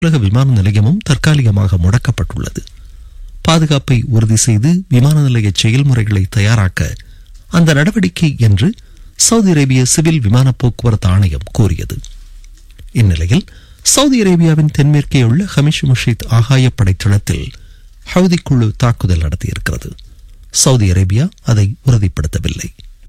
உலக விமான நிலையமும் தற்காலிகமாக முடக்கப்பட்டுள்ளது பாதுகாப்பை உறுதி செய்து விமான நிலைய செயல்முறைகளை தயாராக்க அந்த நடவடிக்கை என்று சவுதி அரேபிய சிவில் விமான போக்குவரத்து ஆணையம் கூறியது இந்நிலையில் சவுதி அரேபியாவின் தென்மேற்கே உள்ள ஹமிஷ் முஷித் ஆகாய படைத்தளத்தில் ஹவுதி குழு தாக்குதல் நடத்தியிருக்கிறது சவுதி அரேபியா அதை உறுதிப்படுத்தவில்லை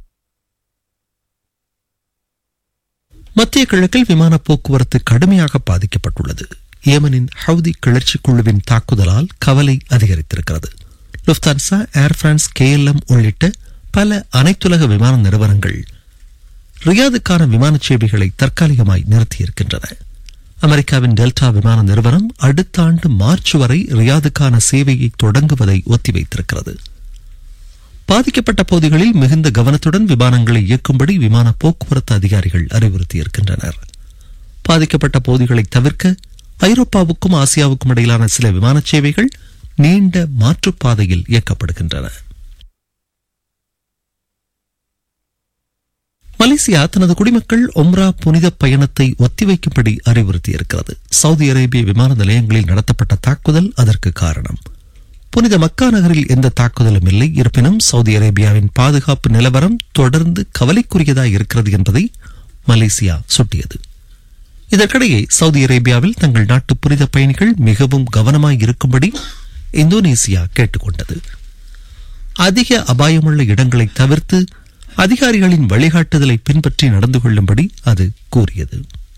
மத்திய கிழக்கில் விமான போக்குவரத்து கடுமையாக பாதிக்கப்பட்டுள்ளது ஏமனின் ஹவுதி கிளர்ச்சி குழுவின் தாக்குதலால் கவலை அதிகரித்திருக்கிறது லுப்தான்சா ஏர் பிரான்ஸ் கேஎல்எம் உள்ளிட்ட பல அனைத்துலக விமான நிறுவனங்கள் ரியாதுக்கான விமான சேவைகளை தற்காலிகமாய் நிறுத்தியிருக்கின்றன அமெரிக்காவின் டெல்டா விமான நிறுவனம் அடுத்த ஆண்டு மார்ச் வரை ரியாதுக்கான சேவையை தொடங்குவதை ஒத்திவைத்திருக்கிறது பாதிக்கப்பட்ட பகுதிகளில் மிகுந்த கவனத்துடன் விமானங்களை இயக்கும்படி விமான போக்குவரத்து அதிகாரிகள் அறிவுறுத்தியிருக்கின்றனர் பாதிக்கப்பட்ட பகுதிகளை தவிர்க்க ஐரோப்பாவுக்கும் ஆசியாவுக்கும் இடையிலான சில விமான சேவைகள் நீண்ட மாற்றுப்பாதையில் இயக்கப்படுகின்றன மலேசியா தனது குடிமக்கள் ஒம்ரா புனித பயணத்தை ஒத்திவைக்கும்படி அறிவுறுத்தியிருக்கிறது சவுதி அரேபிய விமான நிலையங்களில் நடத்தப்பட்ட தாக்குதல் அதற்கு காரணம் புனித மக்கா நகரில் எந்த தாக்குதலும் இல்லை இருப்பினும் சவுதி அரேபியாவின் பாதுகாப்பு நிலவரம் தொடர்ந்து கவலைக்குரியதாக இருக்கிறது என்பதை மலேசியா சுட்டியது இதற்கிடையே சவுதி அரேபியாவில் தங்கள் நாட்டு புனித பயணிகள் மிகவும் கவனமாய் இருக்கும்படி இந்தோனேசியா கேட்டுக்கொண்டது அதிக அபாயமுள்ள இடங்களை தவிர்த்து அதிகாரிகளின் வழிகாட்டுதலை பின்பற்றி நடந்து கொள்ளும்படி அது கூறியது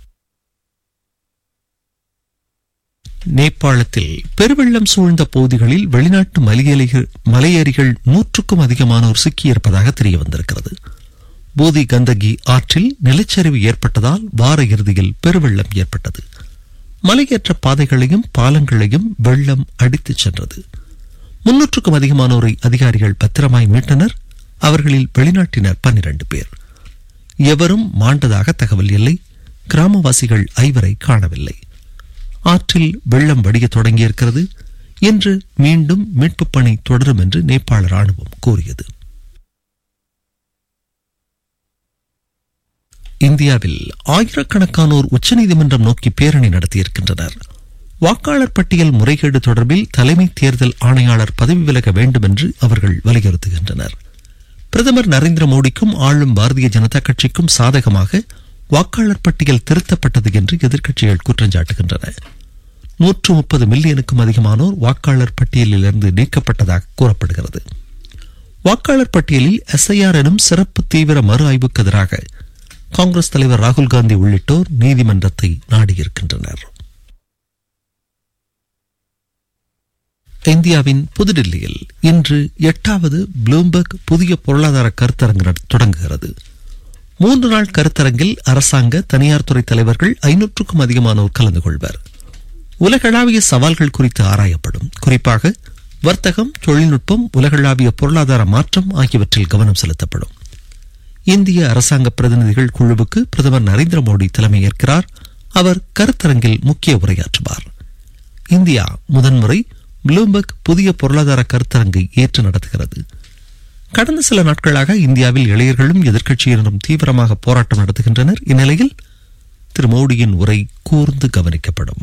நேபாளத்தில் பெருவெள்ளம் சூழ்ந்த பகுதிகளில் வெளிநாட்டு மலையேறிகள் மலையேறிகள் நூற்றுக்கும் அதிகமானோர் சிக்கியிருப்பதாக தெரிய வந்திருக்கிறது போதி கந்தகி ஆற்றில் நிலச்சரிவு ஏற்பட்டதால் வார இறுதியில் பெருவெள்ளம் ஏற்பட்டது மலையேற்ற பாதைகளையும் பாலங்களையும் வெள்ளம் அடித்துச் சென்றது முன்னூற்றுக்கும் அதிகமானோரை அதிகாரிகள் பத்திரமாய் மீட்டனர் அவர்களில் வெளிநாட்டினர் பன்னிரண்டு பேர் எவரும் மாண்டதாக தகவல் இல்லை கிராமவாசிகள் ஐவரை காணவில்லை ஆற்றில் வெள்ளம் வடிய தொடங்கியிருக்கிறது இன்று மீண்டும் மீட்புப் பணி தொடரும் என்று நேபாள ராணுவம் கூறியது இந்தியாவில் ஆயிரக்கணக்கானோர் உச்சநீதிமன்றம் நோக்கி பேரணி நடத்தியிருக்கின்றனர் வாக்காளர் பட்டியல் முறைகேடு தொடர்பில் தலைமை தேர்தல் ஆணையாளர் பதவி விலக வேண்டும் என்று அவர்கள் வலியுறுத்துகின்றனர் பிரதமர் நரேந்திர மோடிக்கும் ஆளும் பாரதிய ஜனதா கட்சிக்கும் சாதகமாக வாக்காளர் பட்டியல் திருத்தப்பட்டது என்று எதிர்க்கட்சிகள் குற்றஞ்சாட்டுகின்றன நூற்று முப்பது மில்லியனுக்கும் அதிகமானோர் வாக்காளர் பட்டியலிலிருந்து நீக்கப்பட்டதாக கூறப்படுகிறது வாக்காளர் பட்டியலில் எஸ்ஐஆர் எனும் சிறப்பு தீவிர மறு ஆய்வுக்கு எதிராக காங்கிரஸ் தலைவர் ராகுல் காந்தி உள்ளிட்டோர் நீதிமன்றத்தை நாடியிருக்கின்றனர் இந்தியாவின் புதுடில்லியில் இன்று எட்டாவது ப்ளூம்பர்க் புதிய பொருளாதார கருத்தரங்கு தொடங்குகிறது மூன்று நாள் கருத்தரங்கில் அரசாங்க தனியார் துறை தலைவர்கள் ஐநூற்றுக்கும் அதிகமானோர் கலந்து கொள்வர் உலகளாவிய சவால்கள் குறித்து ஆராயப்படும் குறிப்பாக வர்த்தகம் தொழில்நுட்பம் உலகளாவிய பொருளாதார மாற்றம் ஆகியவற்றில் கவனம் செலுத்தப்படும் இந்திய அரசாங்க பிரதிநிதிகள் குழுவுக்கு பிரதமர் நரேந்திர மோடி தலைமையேற்கிறார் அவர் கருத்தரங்கில் முக்கிய உரையாற்றுவார் இந்தியா முதன்முறை ப்ளூம்பர்க் புதிய பொருளாதார கருத்தரங்கை ஏற்று நடத்துகிறது கடந்த சில நாட்களாக இந்தியாவில் இளைஞர்களும் எதிர்க்கட்சியினரும் தீவிரமாக போராட்டம் நடத்துகின்றனர் இந்நிலையில் திரு மோடியின் உரை கூர்ந்து கவனிக்கப்படும்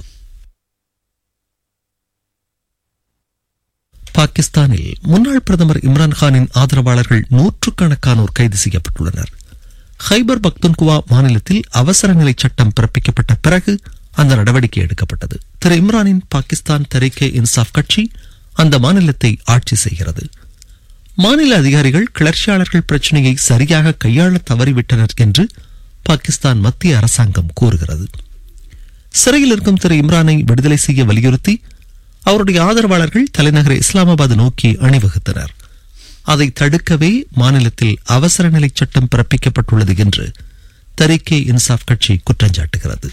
பாகிஸ்தானில் முன்னாள் பிரதமர் இம்ரான்கானின் ஆதரவாளர்கள் நூற்றுக்கணக்கானோர் கைது செய்யப்பட்டுள்ளனர் ஹைபர் பக்துன்குவா மாநிலத்தில் அவசர நிலை சட்டம் பிறப்பிக்கப்பட்ட பிறகு அந்த நடவடிக்கை எடுக்கப்பட்டது திரு இம்ரானின் பாகிஸ்தான் தரிக்கே இன்சாப் கட்சி அந்த மாநிலத்தை ஆட்சி செய்கிறது மாநில அதிகாரிகள் கிளர்ச்சியாளர்கள் பிரச்சனையை சரியாக கையாள தவறிவிட்டனர் என்று பாகிஸ்தான் மத்திய அரசாங்கம் கூறுகிறது சிறையில் இருக்கும் திரு இம்ரானை விடுதலை செய்ய வலியுறுத்தி அவருடைய ஆதரவாளர்கள் தலைநகர் இஸ்லாமாபாத் நோக்கி அணிவகுத்தனர் அதை தடுக்கவே மாநிலத்தில் அவசர நிலை சட்டம் பிறப்பிக்கப்பட்டுள்ளது என்று தரிக்கே இன்சாப் கட்சி குற்றஞ்சாட்டுகிறது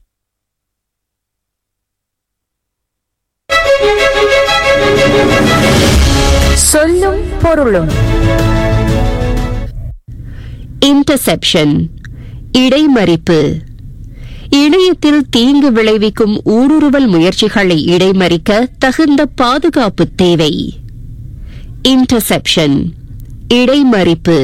சொல்லும் பொருளும் இன்டர்செப்ஷன் இடைமறிப்பு இணையத்தில் தீங்கு விளைவிக்கும் ஊடுருவல் முயற்சிகளை இடைமறிக்க தகுந்த பாதுகாப்பு தேவை இன்டர்செப்ஷன் இடைமறிப்பு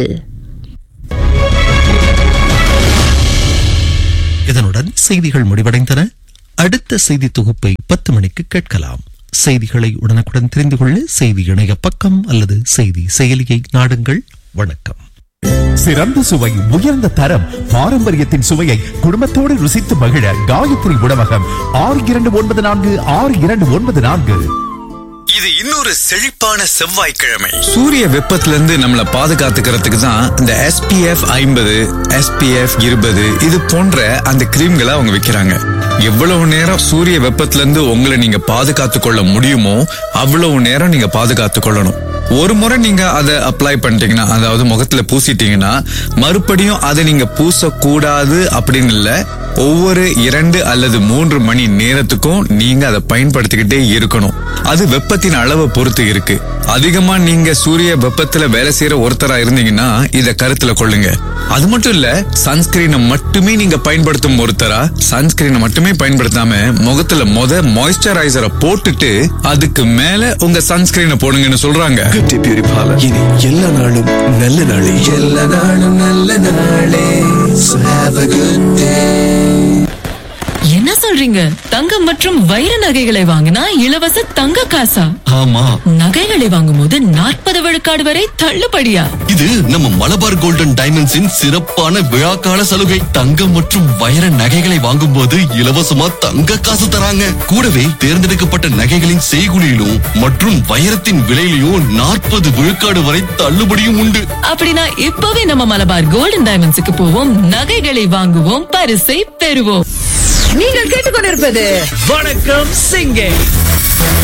இதனுடன் செய்திகள் முடிவடைந்தன அடுத்த செய்தி தொகுப்பை பத்து மணிக்கு கேட்கலாம் செய்திகளை உடனுக்குடன் தெரிந்து கொள்ள செய்தி இணைய பக்கம் அல்லது செய்தி செயலியை நாடுங்கள் வணக்கம் சிறந்த சுவை உயர்ந்த தரம் பாரம்பரியத்தின் சுவையை குடும்பத்தோடு ருசித்து மகிழ காயத்ரி உணவகம் ஆறு இரண்டு ஒன்பது நான்கு ஆறு இரண்டு ஒன்பது நான்கு இது இன்னொரு செழிப்பான செவ்வாய்க்கிழமை சூரிய வெப்பத்துல இருந்து நம்மளை பாதுகாத்துக்கிறதுக்கு தான் இந்த SPF ஐம்பது SPF இருபது இது போன்ற அந்த கிரீம்களை அவங்க விக்கிறாங்க எவ்வளவு நேரம் சூரிய வெப்பத்துல இருந்து உங்களை நீங்க பாதுகாத்து கொள்ள முடியுமோ அவ்வளவு நேரம் நீங்க பாதுகாத்து கொள்ளணும் ஒரு முறை நீங்க அதை அப்ளை பண்ணிட்டீங்கன்னா அதாவது முகத்துல பூசிட்டீங்கன்னா மறுபடியும் அதை நீங்க பூசக்கூடாது அப்படின்னு இல்ல ஒவ்வொரு இரண்டு அல்லது மூன்று மணி நேரத்துக்கும் நீங்க அதை பயன்படுத்திக்கிட்டே இருக்கணும் அது வெப்பத்தின் அளவை பொறுத்து இருக்கு அதிகமா நீங்க சூரிய வெப்பத்துல வேலை செய்யற ஒருத்தரா இருந்தீங்கன்னா இத கருத்துல கொள்ளுங்க அது மட்டும் இல்ல சன்ஸ்கிரீனை மட்டுமே நீங்க பயன்படுத்தும் ஒருத்தரா சன்ஸ்கிரீனை மட்டுமே பயன்படுத்தாம முகத்துல மொத மாய்ஸ்சரைசரை போட்டுட்டு அதுக்கு மேல உங்க சன்ஸ்கிரீனை போடுங்கன்னு சொல்றாங்க கட்டி பியூரிஃபாலர் இனி எல்லா நாளும் நல்ல நாளே எல்லா நாளும் நல்ல நாளே So have a good day. என்ன சொல்றீங்க தங்கம் மற்றும் வைர நகைகளை வாங்கினா இலவச தங்க காசா ஆமா நகைகளை வாங்கும்போது நாற்பது விழுக்காடு வரை தள்ளுபடியா இது நம்ம மலபார் கோல்டன் டைமண்ட்ஸின் சிறப்பான விழாக்கால சலுகை தங்கம் மற்றும் வைர நகைகளை வாங்கும்போது இலவசமா தங்க காசு தராங்க கூடவே தேர்ந்தெடுக்கப்பட்ட நகைகளின் செய்குலியிலும் மற்றும் வைரத்தின் விலையிலும் நாற்பது விழுக்காடு வரை தள்ளுபடியும் உண்டு அப்படின்னா இப்பவே நம்ம மலபார் கோல்டன் டைமண்ட்ஸுக்கு போவோம் நகைகளை வாங்குவோம் பரிசை பெறுவோம் நீங்கள் கேட்டுக்கொண்டிருப்பது வணக்கம் சிங்கே